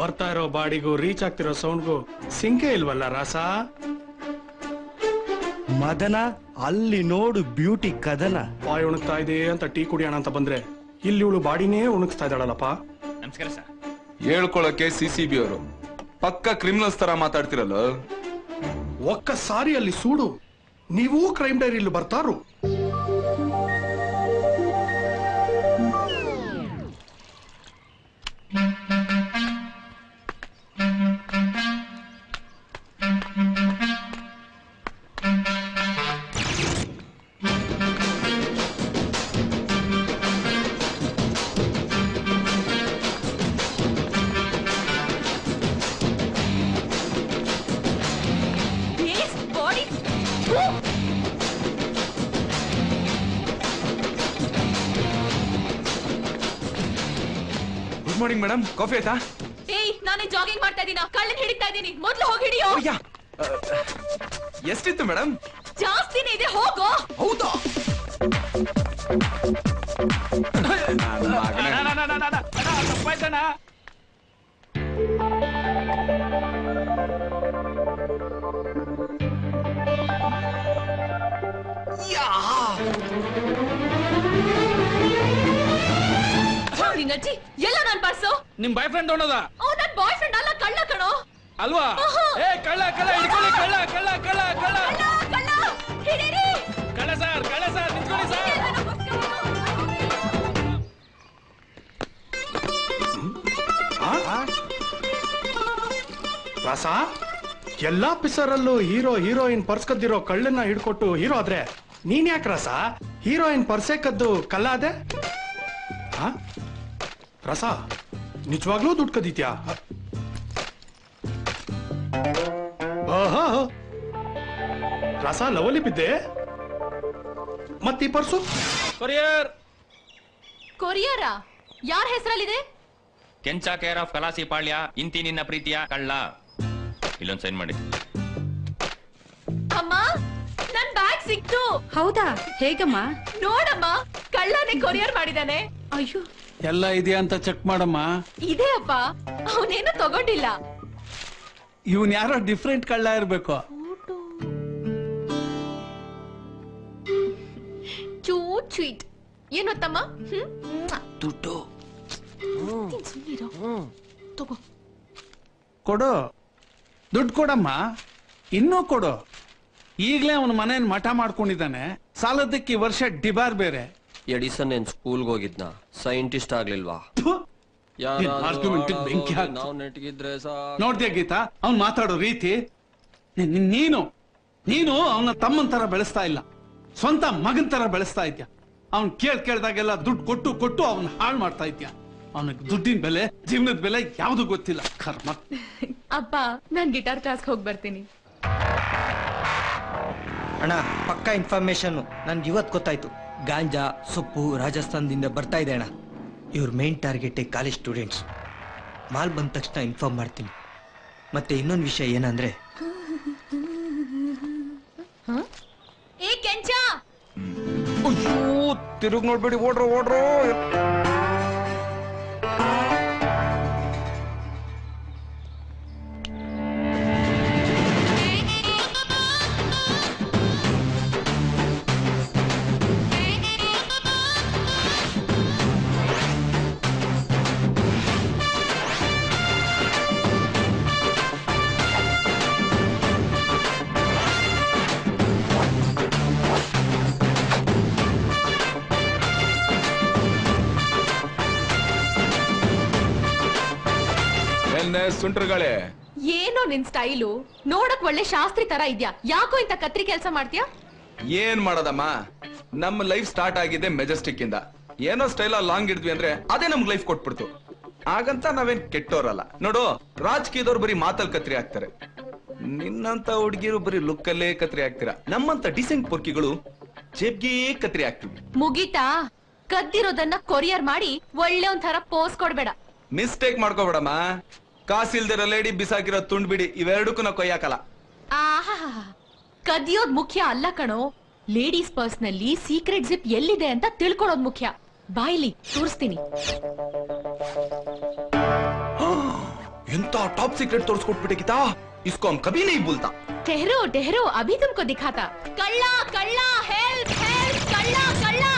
ಬರ್ತಾ ಇರೋ ಬಾಡಿಗೂ ರೀಚ್ ಆಗ್ತಿರೋ ಸೌಂಡ್ಗೂ ಸಿಂಕೆ ಇಲ್ವಲ್ಲ ರಾಸ ಮದನ ಅಲ್ಲಿ ನೋಡು ಬ್ಯೂಟಿ ಕದನ ಬಾಯಿ ಉಣಗ್ತಾ ಇದೆ ಅಂತ ಟೀ ಕುಡಿಯೋಣ ಅಂತ ಬಂದ್ರೆ ಇಲ್ಲಿ ಇವಳು ಬಾಡಿನೇ ಉಣಗ್ಸ್ತಾ ಇದ್ದಾಳಲ್ಲಪ್ಪ ನಮಸ್ಕಾರ ಸರ್ ಹೇಳ್ಕೊಳಕ್ಕೆ ಸಿ ಸಿ ಬಿ ಅವರು ಪಕ್ಕ ಕ್ರಿಮಿನಲ್ಸ್ ತರ ಮಾತಾಡ್ತಿರಲ್ಲ ಒಕ್ಕ ಸಾರಿ ಅಲ್ಲಿ ಸೂಡು ನೀವೂ ಕ್ರೈಮ್ ಡೈರಿಯಲ್ಲಿ ಬರ್ತಾರು ಬಾಡಿ ಗುಡ್ ಮಾರ್ನಿಂಗ್ ಮೇಡಮ್ ಕಾಫಿ ಆಯ್ತಾ ಏಯ್ ನಾನೇ ಜಾಗಿಂಗ್ ಮಾಡ್ತಾ ಇದೀನ ಕಳ್ಳನ್ ಹಿಡಿತಾ ಇದೀನಿ ಮೊದ್ಲು ಹೋಗಿ ಹಿಡಿಯೋ ಅಯ್ಯ ಎಷ್ಟಿತ್ತು ಮೇಡಮ್ ಜಾಸ್ತಿನೇ ಇದೆ ಹೋಗೋ ಹೌದಾ ತಪ್ಪಾಯ್ತಣ್ಣ ನಿನ್ನಜ್ಜಿ ಎಲ್ಲ ನನ್ ಪರ್ಸು ನಿಮ್ ಬಾಯ್ ಫ್ರೆಂಡ್ ತೊಗೊಂಡದ ಓ ನನ್ ಬಾಯ್ ಫ್ರೆಂಡ್ ಅಲ್ಲ ಕಳ್ಳ ಕಣೋ ಅಲ್ವಾ ಏ ಕಳ್ಳ ಕಳ್ಳ ಹಿಡ್ಕೊಳ್ಳಿ ಕಳ್ಳ ಕಳ್ಳ ಕಳ್ಳ ಕಳ್ಳ ಕಳ್ಳ ಕಳ್ಳ ಹಿಡೀರಿ ಕಳ್ಳ ಸರ್ ಕಳ್ಳ ಸರ್ ನಿಂತ್ಕೊಳ್ಳಿ ಸರ್ ರಾಸ ಎಲ್ಲಾ ಪಿಸರಲ್ಲೂ ಹೀರೋ ಹೀರೋಯಿನ್ ಪರ್ಸ್ ಕದ್ದಿರೋ ಕಳ್ಳನ್ನ ಹಿಡ್ಕೊಟ್ಟು ಹೀರೋ ಆದ್ರೆ ನೀನ್ ಯಾಕೆ ರಸ ಹೀರೋಯಿನ್ ಪರ್ಸೆ ಕದ್ದು ಕಲ್ಲ ಅದೆ ಆ? ರಸ ನಿಜವಾಗ್ಲೂ ದುಡ್ಡು ಕದೀತ್ಯಾ ಆಹಾ. ರಸ ಲವಲಿ ಬಿದ್ದೆ ಮತ್ತೀ ಪರ್ಸು ಕೊರಿಯರ್ ಕೊರಿಯರ ಯಾರ ಹೆಸರಲ್ಲಿದೆ ಕೆಂಚ ಕೇರ್ ಆಫ್ ಕಲಾಸಿ ಪಾಳ್ಯ ಇಂತಿ ನಿನ್ನ ಪ್ರೀತಿಯ ಕಳ್ಳ ಇಲ್ಲೊಂದ್ ಸೈನ್ ಮಾಡಿ ಅಮ್ಮ ನನ್ ಬ್ಯಾಗ್ ಸಿಕ್ತು ಹೌದಾ ಹೇಗಮ್ಮ ನೋಡಮ್ಮ ಕಳ್ಳನೇ ಕೊರಿಯರ್ ಮಾಡಿದಾನೆ ಅಯ್ಯೋ ಎಲ್ಲ ಇದೆಯಾ ಅಂತ ಚೆಕ್ ಮಾಡಮ್ಮ ಇದೆ ಅಪ್ಪ ಅವನೇನು ತಗೊಂಡಿಲ್ಲ ಇವನ್ ಯಾರೋ ಡಿಫ್ರೆಂಟ್ ಕಳ್ಳ ಇರ್ಬೇಕು ಚೂ ಸ್ವೀಟ್ ಏನು ತಮ್ಮ ದುಡ್ಡು ಸುಮ್ಮನಿರೋ ತಗೋ ಕೊಡು ದುಡ್ಡು ಕೊಡಮ್ಮ ಇನ್ನೂ ಕೊಡು ಈಗ್ಲೇ ಅವನ ಮನೇನ್ ಮಠ ಮಾಡ್ಕೊಂಡಿದ್ದಾನೆ ಸಾಲದಕ್ಕೆ ಈ ವರ್ಷ ಡಿಬಾರ್ ಬೇರೆ ಎಡಿಸನ್ ಏನ್ ಸ್ಕೂಲ್ಗೆ ಹೋಗಿದ್ನ ಸೈಂಟಿಸ್ಟ್ ಆಗ್ಲಿಲ್ವಾ ಥು. ನಿನ್ argument ಗೆ ಬೆಂಕಿ ಹಾಕ್ತು. ನಾವು ನೆಟ್ಗಿದ್ರೆ ನೋಡ್ದ್ಯಾ ಗೀತಾ ಅವ್ನ್ ಮಾತಾಡೋ ರೀತಿ ನೀ- ನೀ- ನೀನು ನೀನು ಅವನ ತಮ್ಮನ್ ತರ ಬೆಳೆಸ್ತಾ ಇಲ್ಲ ಸ್ವಂತ ಮಗನ್ ತರ ಬೆಳೆಸ್ತಾ ಇದ್ಯಾ ಅವ್ನ್ ಕೇಳ್ ಕೇಳ್ದಾಗೆಲ್ಲ ದುಡ್ಡು ಕೊಟ್ಟು ಕೊಟ್ಟು ಅವ್ನ ಹಾಳು ಮಾಡ್ತಾ ಇದ್ಯಾ ಅವನಿಗೆ ದುಡ್ಡಿನ ಬೆಲೆ ಜೀವನದ ಬೆಲೆ ಯಾವ್ದು ಗೊತ್ತಿಲ್ಲ ಕರ್ಮ ಅಪ್ಪ ನಾನ್ ಗಿಟಾರ್ ಕ್ಲಾಸ್ಗೆ ಹೋಗಿ ಬರ್ತೀನಿ ಅಣ್ಣ ಪಕ್ಕಾ ಇನ್ಫಾರ್ಮೇಶನ್ ನನ್ಗೆ ಇವತ್ತು ಗೊತ್ತಾಯ್ತು ಗಾಂಜಾ ಸೊಪ್ಪು ರಾಜಸ್ಥಾನದಿಂದ ಬರ್ತಾ ಇದೆ ಅಣ್ಣ ಇವ್ರ main target college students mall ಬಂದ ತಕ್ಷಣ ಇನ್ಫಾರ್ಮ್ ಮಾಡ್ತೀನಿ ಮತ್ತೆ ಇನ್ನೊಂದು ವಿಷಯ ಏನಂದ್ರೆ ಏ ಕೆಂಚ ಅಯ್ಯೋ ತಿರುಗ್ ನೋಡ್ಬೇಡಿ ಓಡ್ರೋ ಓಡ್ರೋ ಎನ್ನೆ ಸುಂಟ್ರಗಳೇ ಏನೋ ನಿನ್ ಸ್ಟೈಲು ನೋಡಕ್ ಒಳ್ಳೆ ಶಾಸ್ತ್ರಿ ತರ ಇದ್ಯಾ ಯಾಕೋ ಇಂತ ಕತ್ರಿ ಕೆಲ್ಸ ಮಾಡ್ತೀಯಾ ಏನ್ ಮಾಡೋದಮ್ಮ ನಮ್ಮ ಲೈಫ್ ಸ್ಟಾರ್ಟ್ ಆಗಿದೆ ಮೆಜೆಸ್ಟಿಕ್ ಇಂದ ಏನೋ ಸ್ಟೈಲ ಲಾಂಗ್ ಇದ್ವಿ ಅಂದ್ರೆ ಅದೇ ನಮ್ಗ್ ಲೈಫ್ ಕೊಟ್ಬಿಡ್ತು ಹಾಗಂತ ನಾವೇನ್ ಕೆಟ್ಟೋರಲ್ಲ ನೋಡು ರಾಜಕೀಯದವ್ರು ಬರೀ ಮಾತಲ್ ಕತ್ರಿ ಹಾಕ್ತಾರೆ ನಿನ್ನಂತ ಹುಡುಗಿರು ಬರೀ ಲುಕ್ಕಲ್ಲೇ ಕತ್ರಿ ಹಾಕ್ತೀರಾ ನಮ್ಮಂತ ಡಿಸೆಂಟ್ ಪೊರ್ಕಿಗಳು ಜೇಬ್ಗೆ ಕತ್ರಿ ಹಾಕ್ತಿವಿ ಮುಗೀತಾ ಕದ್ದಿರೋದನ್ನ ಕೊರಿಯರ್ ಮಾಡಿ ಒಳ್ಳೆ ಒಂಥರ ಪೋಸ್ ಕೊಡ್ಬೇಡ ಮಿಸ್ಟೇಕ್ ಮಾಡ್ಕೋಬೇಡಮ್ಮ ಕಾಸಿಲ್ದಿರೋ ಲೇಡಿ ಬಿಸಾಕಿರೋ ತುಂಡ್ ಬಿಡಿ ಇವೆರಡಕ್ಕೂ ನಾ ಕೊಯ್ಯಾಕಲ್ಲ ಆಹಾ ಕದಿಯೋದ್ ಮುಖ್ಯ ಅಲ್ಲ ಕಣೋ ಲೇಡೀಸ್ ಪರ್ಸ್ ನಲ್ಲಿ ಸೀಕ್ರೆಟ್ ಜಿಪ್ ಎಲ್ಲಿದೆ ಅಂತ ತಿಳ್ಕೊಳ್ಳೋದ್ ಮುಖ್ಯ ಬಾಯ್ಲಿ ತೋರಿಸ್ತೀನಿ ಎಂತ ಟಾಪ್ ಸೀಕ್ರೆಟ್ ತೋರಿಸ್ಕೊಟ್ಬಿಟ್ಟೆ ಗೀತಾ ಇಸ್ಕೋ ಹಮ್ ಕಭಿ नहीं ಭೂಲ್ತಾ ठहरो ठहरो अभी तुमको दिखाता कल्ला कल्ला हेल्प हेल्प कल्ला कल्ला